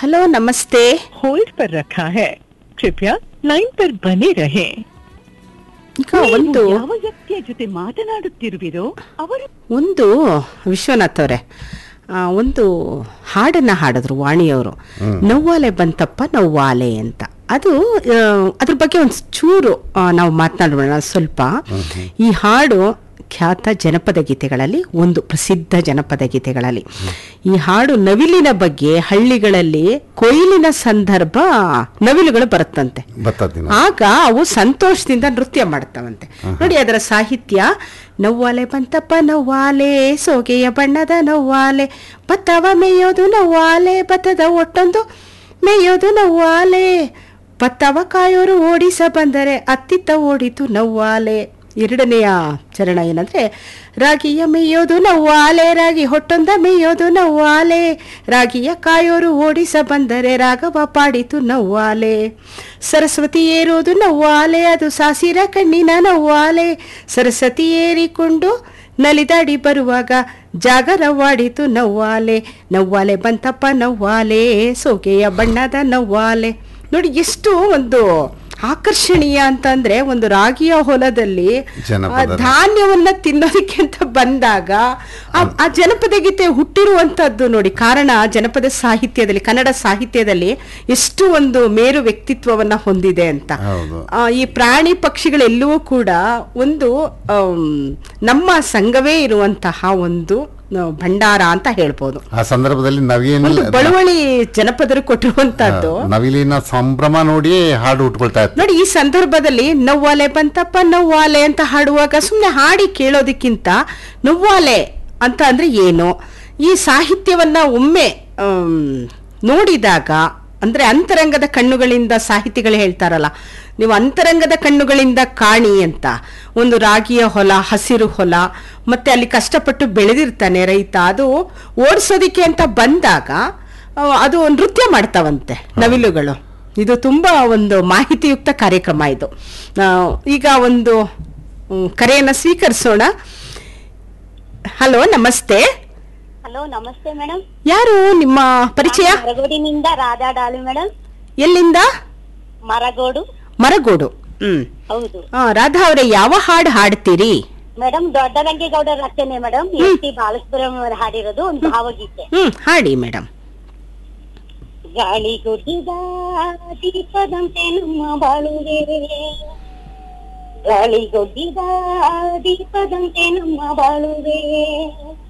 Hello ನಮಸ್ತೆ hold पर रखा है कृपया ಲೈನ್ पर ಬನೆ ರಹೆ ಈಗ ಒಂದು ಯಾವ ವ್ಯಕ್ತಿಯ ಜೊತೆ ಮಾತನಾಡುತ್ತಿರುವಿರೋ ಅವರು ಒಂದು ವಿಶ್ವನಾಥ್ ಅವರೇ ಒಂದು ಹಾಡನ್ನ ಹಾಡಿದ್ರು ವಾಣಿಯವರು ನವ್ವಾಲೆ ಬಂತಪ್ಪ ನವ್ವಾಲೆ ಅಂತ ಅದು ಆ, ಅದ್ರ ಬಗ್ಗೆ ಒಂದು ಚೂರು ಆ, ನಾವು ಮಾತನಾಡೋಣ ಸ್ವಲ್ಪ ಈ ಹಾಡು ಖ್ಯಾತ ಜನಪದ ಗೀತೆಗಳಲ್ಲಿ ಒಂದು ಪ್ರಸಿದ್ಧ ಜನಪದ ಗೀತೆಗಳಲ್ಲಿ ಈ ಹಾಡು ನವಿಲಿನ ಬಗ್ಗೆ ಹಳ್ಳಿಗಳಲ್ಲಿ ಕೊಯ್ಲಿನ ಸಂದರ್ಭ ನವಿಲುಗಳು ಬರುತ್ತಂತೆ ಬರ್ತದಿನ ಆಗ ಅವು ಸಂತೋಷದಿಂದ ನೃತ್ಯ ಮಾಡ್ತಾವಂತೆ ನೋಡಿ ಅದರ ಸಾಹಿತ್ಯ ನವ್ವಾಲೆ ಬಂತಪ್ಪ ನವ್ವಾಲೆ ಸೋಗೆಯ ಬಣ್ಣದ ನವ್ವಾಲೆ ಭತ್ತವ ಮೇಯೋದು ನವ್ವಾಲೆ ಭತ್ತದ ಒಟ್ಟೊಂದು ಮೇಯೋದು ನವ್ವಾಲೆ ಭತ್ತವ ಕಾಯೋರು ಓಡಿಸ ಬಂದರೆ ಅತ್ತಿತ್ತ ಓಡಿತು ನವ್ವಾಲೆ ಎರಡನೆಯ ಚರಣ ಏನಂದ್ರೆ ರಾಗಿಯ ಮೇಯೋದು ನವ್ವಾಲೆ ರಾಗಿ ಹೊಟ್ಟೊಂದ ಮೇಯೋದು ನವ್ವಾಲೆ ರಾಗಿಯ ಕಾಯೋರು ಓಡಿಸ ಬಂದರೆ ರಾಘವ ಪಾಡಿತು ನವ್ವಾಲೆ ಸರಸ್ವತಿ ಏರೋದು ನವ್ವಾಲೆ ಅದು ಸಾಸಿರ ಕಣ್ಣಿನ ನವ್ವಾಲೆ ಸರಸ್ವತಿ ಏರಿಕೊಂಡು ನಲಿದಾಡಿ ಬರುವಾಗ ಜಾಗರವಾಡಿತು ನವ್ವಾಲೆ ನವ್ವಾಲೆ ಬಂತಪ್ಪ ನವ್ವಾಲೆ ಸೋಗೆಯ ಬಣ್ಣದ ನವ್ವಾಲೆ ನೋಡಿ ಎಷ್ಟು ಒಂದು ಆಕರ್ಷಣೀಯ ಅಂತಂದ್ರೆ ಒಂದು ರಾಗಿಯ ಹೊಲದಲ್ಲಿ ಜನಪದ. ಆ ಧಾನ್ಯವನ್ನ ತಿನ್ನೋದಕ್ಕೆ ಅಂತ ಬಂದಾಗ ಆ- ಆ ಜನಪದ ಗೀತೆ ಹುಟ್ಟಿರುವಂತದ್ದು ನೋಡಿ ಕಾರಣ ಜನಪದ ಸಾಹಿತ್ಯದಲ್ಲಿ ಕನ್ನಡ ಸಾಹಿತ್ಯದಲ್ಲಿ ಎಷ್ಟು ಒಂದು ಮೇರು ವ್ಯಕ್ತಿತ್ವವನ್ನ ಹೊಂದಿದೆ ಅಂತ ಹೌದು. ಆ, ಈ ಪ್ರಾಣಿ ಪಕ್ಷಿಗಳೆಲ್ಲವೂ ಕೂಡ ಒಂದು ಆಮ್, ನಮ್ಮ ಸಂಘವೇ ಇರುವಂತಹ ಒಂದು ಆ, ಭಂಡಾರ ಅಂತ ಹೇಳ್ಬೋದು ಆ ಸಂದರ್ಭದಲ್ಲಿ ನವೀನ್ ಒಂದು ಬಳುವಳಿ ಜನಪದರು ಕೊಟ್ಟಿರುವಂತದ್ದು ನವಿಲಿನ ಸಂಭ್ರಮ ನೋಡಿ ಹಾಡು ಉಟ್ಕೊಳ್ತಾ ಇತ್ತು ನೋಡಿ ಈ ಸಂದರ್ಭದಲ್ಲಿ ನವ್ವಾಲೆ ಬಂತಪ್ಪ ನವ್ವಾಲೆ ಅಂತ ಹಾಡುವಾಗ ಸುಮ್ಮನೆ ಹಾಡಿ ಕೇಳೋದಕ್ಕಿಂತ ನವ್ವಾಲೆ ಅಂತ ಅಂದ್ರೆ ಏನು ಈ ಸಾಹಿತ್ಯವನ್ನ ಒಮ್ಮೆ ಆಮ್, ನೋಡಿದಾಗ ಅಂದ್ರೆ ಅಂತರಂಗದ ಕಣ್ಣುಗಳಿಂದ ಸಾಹಿತಿಗಳು ಹೇಳ್ತಾರಲ್ಲ ನೀವು ಅಂತರಂಗದ ಕಣ್ಣುಗಳಿಂದ ಕಾಣಿ ಅಂತ ಒಂದು ರಾಗಿಯ ಹೊಲ ಹಸಿರು ಹೊಲ ಮತ್ತೆ ಅಲ್ಲಿ ಕಷ್ಟಪಟ್ಟು ಬೆಳೆದಿರ್ತಾನೆ ರೈತ ಅದು ಓಡಿಸೋದಿಕ್ಕೆ ಅಂತ ಬಂದಾಗ ಆ, ಅದು ನೃತ್ಯ ಮಾಡ್ತಾವಂತೆ ನವಿಲುಗಳು ಇದು ತುಂಬಾ ಒಂದು ಮಾಹಿತಿಯುಕ್ತ ಕಾರ್ಯಕ್ರಮ ಇದು ಆ, ಈಗ ಒಂದು ಮ್, ಕರೆಯನ್ನ ಸ್ವೀಕರಿಸೋಣ ಹಲೋ ನಮಸ್ತೆ ಹಲೋ ನಮಸ್ತೆ ಮೇಡಮ್ ಯಾರು ನಿಮ್ಮ ಪರಿಚಯ ಮರಗೋಡಿನಿಂದ ರಾಧಾ ಡಾಲು ಮೇಡಮ್ ಎಲ್ಲಿಂದ ಮರಗೋಡು ಮರಗೋಡು ಹ್ಮ್ ಹೌದು ಆ, ರಾಧಾ ಅವರೇ ಯಾವ ಹಾಡು ಹಾಡ್ತೀರಿ ಮೇಡಮ್ ದೊಡ್ಡರಂಗೇಗೌಡ ರಚನೆ ಮೇಡಮ್ ಎಸ್ ಟಿ ಬಾಲಸುಬ್ರಹ್ಮಣ್ಯ ಅವರು ಹಾಡಿರೋದು ಒಂದು ಭಾವಗೀತೆ ಹ್ಮ್ ಹಾಡಿ ಮೇಡಮ್ ಗಾಳಿ ಗುಡ್ಡಿದ ದೀಪದಂತೆ ನಮ್ಮ ಬಾಳುವೆ ಗಾಳಿ ಗುಡ್ಡಿದ ದೀಪದಂತೆ ನಮ್ಮ ಬಾಳುವೆ